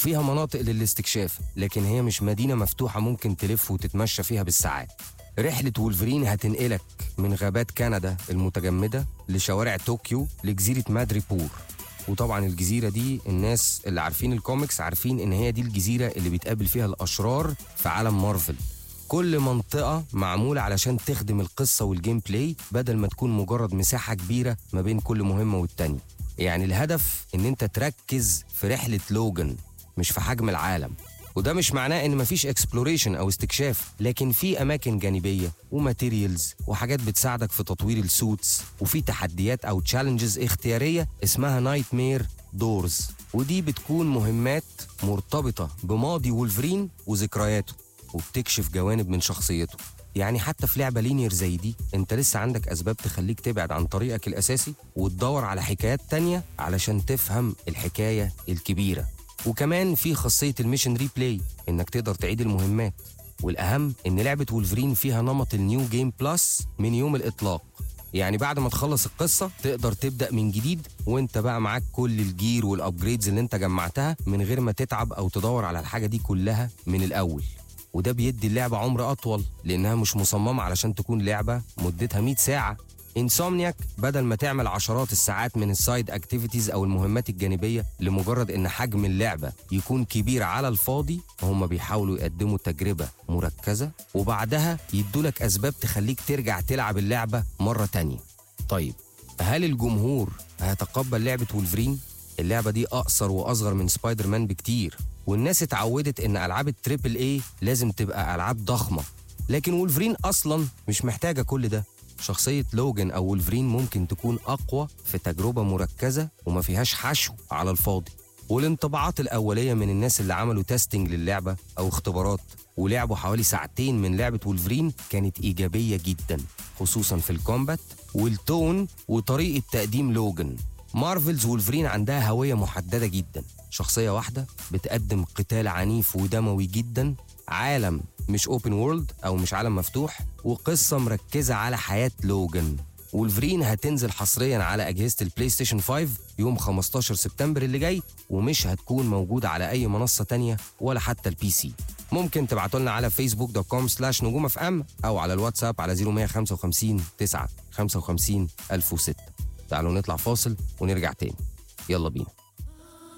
فيها مناطق للاستكشاف لكن هي مش مدينة مفتوحة ممكن تلف وتتمشى فيها بالساعات رحلة وولفرين هتنقلك من غابات كندا المتجمدة لشوارع طوكيو لجزيرة مادريبور وطبعا الجزيرة دي الناس اللي عارفين الكوميكس عارفين ان هي دي الجزيرة اللي بيتقابل فيها الأشرار في عالم مارفل كل منطقة معمولة علشان تخدم القصة والجيم بلاي بدل ما تكون مجرد مساحة كبيرة ما بين كل مهمة والتانية يعني الهدف ان انت تركز في رحلة لوجن مش في حجم العالم وده مش معناه ان مفيش اكسبلوريشن او استكشاف لكن في اماكن جانبيه وماتيريالز وحاجات بتساعدك في تطوير السوتس وفي تحديات او تشالنجز اختياريه اسمها نايت مير دورز ودي بتكون مهمات مرتبطه بماضي وولفرين وذكرياته وبتكشف جوانب من شخصيته يعني حتى في لعبه لينير زي دي انت لسه عندك اسباب تخليك تبعد عن طريقك الاساسي وتدور على حكايات تانية علشان تفهم الحكايه الكبيره وكمان في خاصيه الميشن ريبلاي انك تقدر تعيد المهمات والاهم ان لعبه وولفرين فيها نمط النيو جيم بلس من يوم الاطلاق يعني بعد ما تخلص القصة تقدر تبدأ من جديد وانت بقى معاك كل الجير والابجريدز اللي انت جمعتها من غير ما تتعب او تدور على الحاجة دي كلها من الأول وده بيدي اللعبة عمر أطول لأنها مش مصممة علشان تكون لعبة مدتها 100 ساعة انسومنياك بدل ما تعمل عشرات الساعات من السايد اكتيفيتيز او المهمات الجانبيه لمجرد ان حجم اللعبه يكون كبير على الفاضي هم بيحاولوا يقدموا تجربه مركزه وبعدها يدولك اسباب تخليك ترجع تلعب اللعبه مره تانية طيب هل الجمهور هيتقبل لعبه وولفرين اللعبه دي اقصر واصغر من سبايدر مان بكتير والناس اتعودت ان العاب التريبل اي لازم تبقى العاب ضخمه لكن وولفرين اصلا مش محتاجه كل ده شخصية لوجن أو وولفرين ممكن تكون أقوى في تجربة مركزة وما فيهاش حشو على الفاضي والانطباعات الأولية من الناس اللي عملوا تيستنج للعبة أو اختبارات ولعبوا حوالي ساعتين من لعبة وولفرين كانت إيجابية جدا خصوصا في الكومبات والتون وطريقة تقديم لوجن مارفلز وولفرين عندها هوية محددة جدا شخصية واحدة بتقدم قتال عنيف ودموي جدا عالم مش اوبن وورلد او مش عالم مفتوح وقصه مركزه على حياه لوجن وولفرين هتنزل حصريا على اجهزه البلاي ستيشن 5 يوم 15 سبتمبر اللي جاي ومش هتكون موجوده على اي منصه تانية ولا حتى البي سي ممكن تبعتوا لنا على فيسبوك دوت كوم سلاش نجوم اف ام او على الواتساب على 0155 9 55 1006 تعالوا نطلع فاصل ونرجع تاني يلا بينا